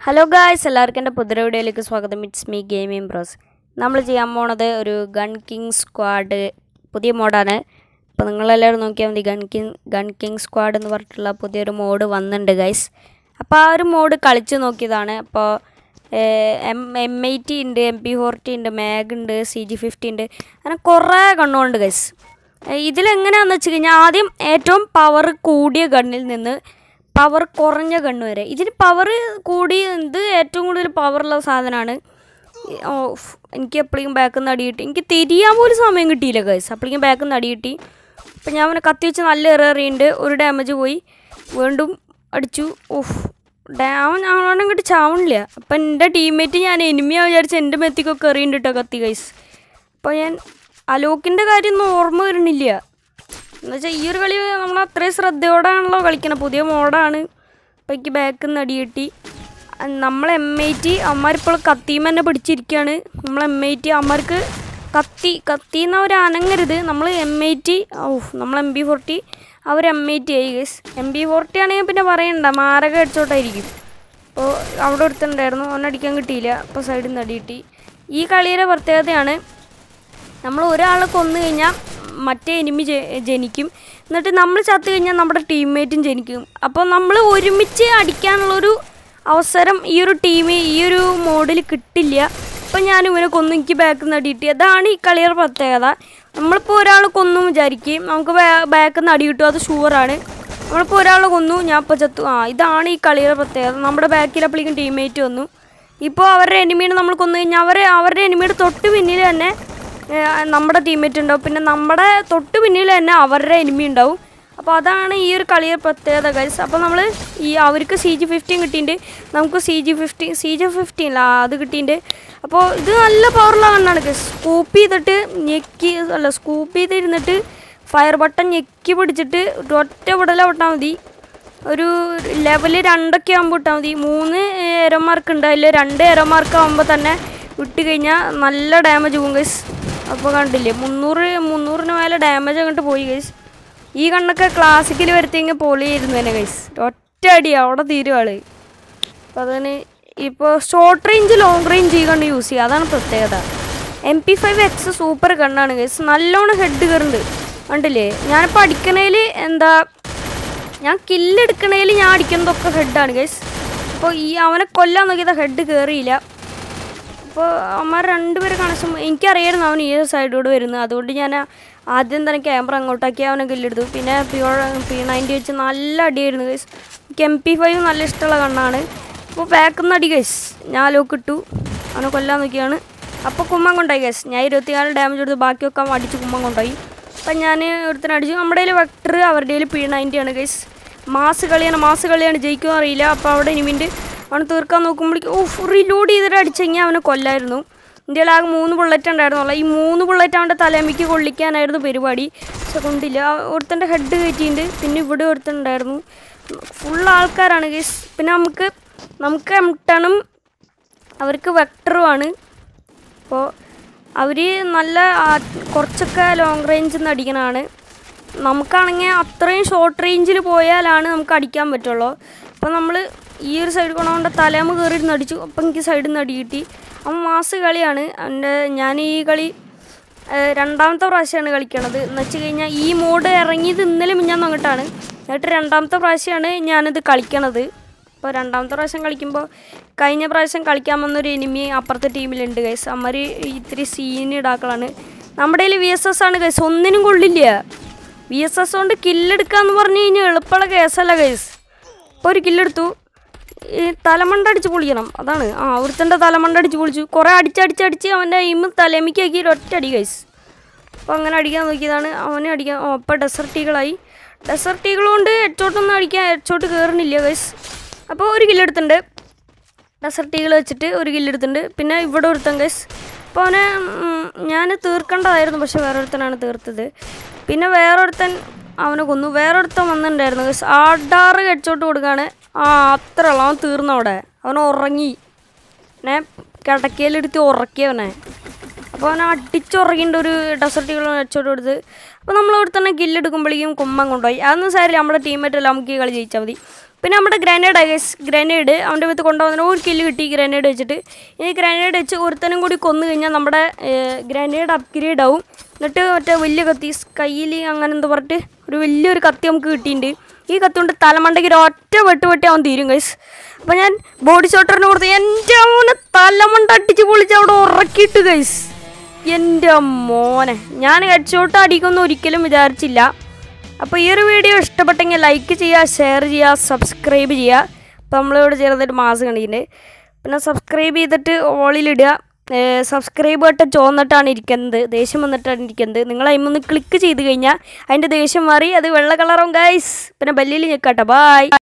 hello guys എല്ലാവർക്കും എൻ്റെ പുതിയ വീഡിയോയിലേക്ക് സ്വാഗതം ഇറ്റ്സ് മീ ഗെയിമിംഗ് ബ്രോസ് നമ്മൾ ചെയ്യാൻ പോണത് ഒരു ഗൺ കിങ് സ്ക്വാഡ് പുതിയ മോഡാണ് അപ്പോൾ നിങ്ങളെല്ലാവരും നോക്കിയാൽ മതി gun king gun king squad എന്ന് പറഞ്ഞിട്ടുള്ള പുതിയൊരു മോഡ് വന്നിട്ടുണ്ട് ഗൈസ് അപ്പോൾ ആ ഒരു മോഡ് കളിച്ച് നോക്കിയതാണ് അപ്പോൾ എം എം ഐ ടി ഉണ്ട് എം പി ഫോർട്ടി ഉണ്ട് മാഗ് ഉണ്ട് സി ജി ഫിഫ്റ്റി ഉണ്ട് അങ്ങനെ കുറേ ഗണ്ണുണ്ട് ഗൈസ് ഇതിലെങ്ങനെയാണെന്ന് വെച്ച് കഴിഞ്ഞാൽ ആദ്യം ഏറ്റവും പവർ കൂടിയ ഗണ്ണിൽ നിന്ന് പവർ കുറഞ്ഞ ഗണ്ണ് വരെ ഇതിന് പവർ കൂടി ഇത് ഏറ്റവും കൂടുതൽ പവറുള്ള സാധനമാണ് ഓ ഫ്, എനിക്ക് എപ്പോഴേക്കും ബാക്കിൽ നിന്ന് അടി കിട്ടി എനിക്ക് തിരിയാൻ പോലും സമയം കിട്ടിയില്ല ഗൈസ് അപ്പോഴേക്കും ബാക്കിൽ നിന്ന് അടി കിട്ടി അപ്പം ഞാൻ അവനെ കത്തി വെച്ച് നല്ല എറിയുണ്ട് ഒരു ഡാമേജ് പോയി വീണ്ടും അടിച്ചു ഓഫ് ഡാമൻ അവനോട് അങ്ങോട്ട് ചാവണില്ല അപ്പം എൻ്റെ ടീംമേറ്റ് ഞാൻ എനിമിയാ വിചാരിച്ച് എൻ്റെ മെത്തിക്കൊക്കെ എറിയുന്നുണ്ട് കേട്ടോ കത്തി ഗൈസ് അപ്പോൾ ഞാൻ അലോക്കിൻ്റെ കാര്യം ഒന്നും ഓർമ്മ വരുന്നില്ല എന്നുവെച്ചാൽ ഈ ഒരു കളി നമ്മൾ അത്രയും ശ്രദ്ധയോടെയാണല്ലോ കളിക്കണം പുതിയ മോഡാണ് അപ്പോൾ എനിക്ക് ബാക്കിൽ നിന്ന് അടി കിട്ടി നമ്മൾ എം ഐ ടി അമ്മമാരിപ്പോൾ കത്തിയും തന്നെ പിടിച്ചിരിക്കുകയാണ് നമ്മൾ എം ഐ ടി അമ്മമാർക്ക് കത്തി കത്തി എന്ന ഒരു അനങ്ങരുത് നമ്മൾ എം ഐ ടി ഓഫ് നമ്മൾ എം ബി ഫോർട്ടി അവർ എം ഐ ടി ആയി ഗസ് എം ബി ഫോർട്ടി ആണെങ്കിൽ പിന്നെ പറയണ്ട മാരക അടിച്ചോട്ടായിരിക്കും അപ്പോൾ അവിടെ ഒരുത്തുണ്ടായിരുന്നു അവനടിക്കാൻ കിട്ടിയില്ല അപ്പോൾ സൈഡിൽ നിന്ന് അടി കിട്ടി ഈ കളിയുടെ പ്രത്യേകതയാണ് നമ്മൾ ഒരാളെ കൊന്നു കഴിഞ്ഞാൽ മറ്റേ എനിമി ജ- ജനിക്കും എന്നിട്ട് നമ്മൾ ചത്തു കഴിഞ്ഞാൽ നമ്മുടെ ടീംമേറ്റും ജനിക്കും അപ്പോൾ നമ്മൾ ഒരുമിച്ച് അടിക്കാനുള്ളൊരു അവസരം ഈ ഒരു ടീം ഈ ഒരു മോഡിൽ കിട്ടില്ല അപ്പം ഞാൻ ഇവനെ കൊന്നു എനിക്ക് ബാക്കിൽ നിന്ന് അടിയിട്ട് അതാണ് ഈ കളിയുടെ പ്രത്യേകത നമ്മളിപ്പോൾ ഒരാളെ കൊന്നു വിചാരിക്കും നമുക്ക് ബാക്കിൽ നിന്ന് അടി കിട്ടും അത് ഷുവറാണ് നമ്മളിപ്പോൾ ഒരാളെ കൊന്നു ഞാൻ ഇപ്പോൾ ചത്തു ആ ഇതാണ് ഈ കളിയുടെ പ്രത്യേകത നമ്മുടെ ബാക്കിൽ അപ്പോഴേക്കും ടീംമേറ്റ് വന്നു ഇപ്പോൾ അവരുടെ എനിമീനെ നമ്മൾ കൊന്നു കഴിഞ്ഞാൽ അവർ അവരുടെ എനിമിയുടെ തൊട്ട് പിന്നിൽ തന്നെ ഏ, നമ്മുടെ ടീംമേറ്റ് ഉണ്ടാവും പിന്നെ നമ്മുടെ തൊട്ട് പിന്നിൽ തന്നെ അവരുടെ എനിമി ഉണ്ടാവും അപ്പോൾ അതാണ് ഈ ഒരു കളിയുടെ പ്രത്യേകത ഗൈസ് അപ്പോൾ നമ്മൾ ഈ അവർക്ക് സി ജി ഫിഫ്റ്റീൻ കിട്ടിയിട്ടുണ്ട് നമുക്ക് C G fifteen C G fifteen അല്ല അത് കിട്ടിയിട്ടുണ്ട് അപ്പോൾ ഇത് നല്ല പവറുള്ള കണ്ണാണ് ഗൈസ് സ്കൂപ്പ് ചെയ്തിട്ട് ഞെക്കി അല്ല സ്കൂപ്പ് ചെയ്തിരുന്നിട്ട് ഫയർ ബട്ടൺ ഞെക്കി പിടിച്ചിട്ട് ഒറ്റ വിടല വിട്ടാൽ മതി ഒരു ലെവല് രണ്ടൊക്കെ ആകുമ്പോൾ ഇട്ടാൽ മതി മൂന്ന് എരോ മാർക്ക് ഉണ്ട് അതിൽ രണ്ട് എരോ മാർക്ക് ആകുമ്പോൾ തന്നെ വിട്ട് കഴിഞ്ഞാൽ നല്ല ഡാമേജ് പോകും ഗൈസ് അപ്പോൾ കണ്ടില്ലേ മുന്നൂറ് മുന്നൂറിന് മേലെ ഡാമേജ് അങ്ങോട്ട് പോയി ഗൈസ് ഈ കണ്ണൊക്കെ ക്ലാസിക്കൽ വരുത്തിയെങ്കിൽ പൊളിയായിരുന്നു തന്നെ ഗൈസ് ഒറ്റ അടി അവിടെ തീരും ആള് അപ്പോൾ അതിന് ഇപ്പോൾ ഷോർട്ട് റേഞ്ച് ലോങ് റേഞ്ച് ഈ കണ്ണ് യൂസ് ചെയ്യുക അതാണ് പ്രത്യേകത M P five X super കണ്ണാണ് ഗൈസ് നല്ലോണം ഹെഡ് കയറുന്നുണ്ട് കണ്ടില്ലേ ഞാനിപ്പോൾ അടിക്കണേൽ എന്താ ഞാൻ കില്ലെടുക്കണേൽ ഞാൻ അടിക്കുന്നതൊക്കെ ഹെഡാണ് ഗൈസ് അപ്പോൾ ഈ അവനെ കൊല്ലാൻ നോക്കിയത് ഹെഡ് കയറിയില്ല അപ്പോൾ അമ്മ രണ്ടുപേരെ കണക്ഷൻ എനിക്കറിയായിരുന്നു അവൻ ഈ സൈഡിലൂടെ വരുന്നത് അതുകൊണ്ട് ഞാൻ ആദ്യം തന്നെ ക്യാമറ അങ്ങോട്ടാക്കി അവനെ കില്ലെടുത്തു പിന്നെ പി പി നയൻറ്റി വെച്ച് നല്ല അടിയായിരുന്നു ഗൈസ് എനിക്ക് എം പി ഫൈവ് നല്ല ഇഷ്ടമുള്ള കണ്ണാണ് അപ്പോൾ ബാക്കിൽ നിന്ന് അടി ഗൈസ് ഞാൻ ലോക്ക് ഇട്ടു അവനെ കൊല്ലാൻ നോക്കിയാണ് അപ്പോൾ കുമ്മം കൊണ്ടായി ഗൈസ് ഞാൻ ഇരുപത്തിനാല് ഡാമേജ് എടുത്ത് ബാക്കിയൊക്കെ അവൻ അടിച്ച് കുമ്മം കൊണ്ടുപോയി അപ്പം ഞാൻ ഒരുത്തനെ അടിച്ചു നമ്മുടെ കയ്യിൽ വെക്ടർ അവരുടെ കയ്യിൽ പി നയൻറ്റി ആണ് ഗൈസ് മാസ് കളിയാണ് മാസ് കളിയാണ് ജയിക്കുമോ അറിയില്ല അപ്പോൾ അവിടെ ഇനിമിൻ്റെ അവൻ തീർക്കാൻ നോക്കുമ്പോഴേക്കും ഓ റീലോഡ് ചെയ്തിട്ട് അടിച്ചെങ്കിൽ അവനെ കൊല്ലായിരുന്നു ഇന്ത്യയിൽ ആകെ മൂന്ന് ബുള്ളറ്റ് ഉണ്ടായിരുന്നുള്ളൂ ഈ മൂന്ന് ബുള്ളറ്റ് അവൻ്റെ തലമിക്ക് കൊള്ളിക്കാനായിരുന്നു പരിപാടി പക്ഷെ കൊണ്ടില്ല ഒരുത്തൻ്റെ ഹെഡ് കയറ്റിയിട്ടുണ്ട് പിന്നെ ഇവിടെ ഒരുത്തനുണ്ടായിരുന്നു ഫുൾ ആൾക്കാരാണ് ഗൈസ് പിന്നെ നമുക്ക് നമുക്ക് എംടണും അവർക്ക് വെക്ടറുമാണ് അപ്പോൾ അവർ നല്ല ആ, കുറച്ചൊക്കെ ലോങ് റേഞ്ചിൽ നിന്ന് അടിക്കണതാണ് നമുക്കാണെങ്കിൽ അത്രയും ഷോർട്ട് റേഞ്ചിൽ പോയാലാണ് നമുക്ക് അടിക്കാൻ പറ്റുള്ളൂ അപ്പോൾ നമ്മൾ ഈ ഒരു സൈഡ് കൊണ്ടുകൊണ്ട് തലേമ കയറി ഇരുന്ന് അടിച്ചു അപ്പം എനിക്ക് സൈഡിൽ നിന്ന് അടി കിട്ടി അപ്പം മാസ് കളിയാണ് എൻ്റെ ഞാൻ ഈ കളി ഏഹ്, രണ്ടാമത്തെ പ്രാവശ്യമാണ് കളിക്കണത് എന്ന് വെച്ച് കഴിഞ്ഞാൽ ഈ മോഡ് ഇറങ്ങിയത് ഇന്നലെ മിഞ്ഞാന്ന് അങ്ങോട്ടാണ് എന്നിട്ട് രണ്ടാമത്തെ പ്രാവശ്യമാണ് ഞാനിത് കളിക്കണത് അപ്പോൾ രണ്ടാമത്തെ പ്രാവശ്യം കളിക്കുമ്പോൾ കഴിഞ്ഞ പ്രാവശ്യം കളിക്കാൻ വന്നൊരു എനിമി അപ്പുറത്തെ ടീമിലുണ്ട് ഗൈസ് അമ്മര് ഇത്തിരി സീന് ഇടാക്കളാണ് നമ്മുടെ കയ്യിൽ വി എസ് എസ് ആണ് ഗൈസ് ഒന്നിനും കൊള്ളില്ല വി എസ് എസ് കൊണ്ട് കില്ലെടുക്കാന്ന് പറഞ്ഞു കഴിഞ്ഞാൽ എളുപ്പമുള്ള കേസല്ല ഗൈസ് ഇപ്പോൾ ഒരു കില്ലെടുത്തു ഈ തലമണ്ട അടിച്ച് പൊളിക്കണം അതാണ് ആ ഒരുത്തൻ്റെ തലമണ്ട അടിച്ച് പൊളിച്ചു കുറേ അടിച്ചടിച്ചടിച്ച് അവൻ്റെ ഇമ്മ തലമിക്കാക്കി ഒറ്റ അടി ഗൈസ് അപ്പോൾ അങ്ങനെ അടിക്കാൻ നോക്കിയതാണ് അവനെ അടിക്കാൻ ഓ അപ്പോൾ ഡെസർട്ടീകളായി ഡെസർട്ടീകൾ കൊണ്ട് ഹെഡ്ഷോട്ടൊന്നും അടിക്കാൻ ഹെഡ്ഷോട്ട് കയറുന്നില്ല ഗൈസ് അപ്പോൾ ഒരു കില്ലെടുത്തുണ്ട് ഡെസർട്ടീകൾ വെച്ചിട്ട് ഒരു കില്ലെടുത്തുണ്ട് പിന്നെ ഇവിടെ ഒരുത്തൻ ഗൈസ് അപ്പോൾ അവനെ ഞാൻ തീർക്കേണ്ടതായിരുന്നു പക്ഷെ വേറൊരുത്തനാണ് തീർത്തത് പിന്നെ വേറൊരുത്തൻ അവനെ കൊന്നു വേറൊരുത്തൻ വന്നിട്ടുണ്ടായിരുന്നു ഗൈസ് ആടാറ് ഹെഡ്ഷോട്ട് കൊടുക്കുകയാണ് ആ അത്ര ഉള്ളു അവൻ തീർന്നു അവിടെ അവൻ ഉറങ്ങി പിന്നെ കിടക്കയിലെടുത്ത് ഉറക്കിയവനെ അപ്പോൾ അവനെ അടിച്ചുറങ്ങിൻ്റെ ഒരു ഡെസർട്ടുകൾ വെച്ചോട്ട് കൊടുത്ത് അപ്പോൾ നമ്മൾ അവിടെ തന്നെ ഗില്ലെടുക്കുമ്പോഴേക്കും കുമ്മം കൊണ്ടുപോയി അതൊന്നും സാരില്ല നമ്മുടെ ടീമേറ്റ് എല്ലാം നമുക്ക് ഈ കളി ജയിച്ചാൽ മതി പിന്നെ നമ്മുടെ ഗ്രനേഡ് ഗൈസ് ഗ്രനേഡ് അവൻ്റെ അടുത്ത് കൊണ്ടുവന്നിട്ട് ഒരു കില്ല് കിട്ടി ഗ്രനേഡ് വെച്ചിട്ട് ഈ ഗ്രനേഡ് വെച്ച് ഒരുത്തനും കൂടി കൊന്നു കഴിഞ്ഞാൽ നമ്മുടെ ഗ്രനേഡ് അപ്ഗ്രേഡ് ആവും എന്നിട്ട് മറ്റേ വലിയ കത്തി കയ്യിൽ അങ്ങനെ എന്താ പറഞ്ഞിട്ട് ഒരു വലിയൊരു കത്തി നമുക്ക് കിട്ടിയിട്ടുണ്ട് ഈ കത്തി കൊണ്ട് തലമണ്ടയ്ക്ക് ഒരു ഒറ്റ വെട്ട് വെട്ടി അവൻ തീരും ഗൈസ് അപ്പം ഞാൻ ബോഡി ഷോട്ടറിന് കൊടുത്ത് എൻ്റെ മോനെ തലമണ്ട അടിച്ച് പൊളിച്ച് അവിടെ ഉറക്കിയിട്ട് ഗൈസ് എൻ്റെ മോനെ ഞാൻ ഹെഡ് ഷോട്ട് അടിക്കുമെന്ന് ഒരിക്കലും വിചാരിച്ചില്ല അപ്പോൾ ഈ ഒരു വീഡിയോ ഇഷ്ടപ്പെട്ടെങ്കിൽ ലൈക്ക് ചെയ്യുക ഷെയർ ചെയ്യുക സബ്സ്ക്രൈബ് ചെയ്യുക അപ്പോൾ നമ്മളിവിടെ ചേർന്നിട്ട് മാസം കണ്ടിട്ടുണ്ട് പിന്നെ സബ്സ്ക്രൈബ് ചെയ്തിട്ട് ഓളിലിടുക സബ്സ്ക്രൈബ് ബട്ടൺ ചോന്നിട്ടാണ് ഇരിക്കുന്നത് ദേഷ്യം വന്നിട്ടാണ് ഇരിക്കുന്നത് നിങ്ങൾ അതിമൊന്ന് ക്ലിക്ക് ചെയ്ത് കഴിഞ്ഞാൽ അതിൻ്റെ ദേഷ്യം മാറി അത് വെള്ള കളറും ഗൈസ് പിന്നെ ബല്ലിൽ ഞെക്കാട്ടെ ബായ്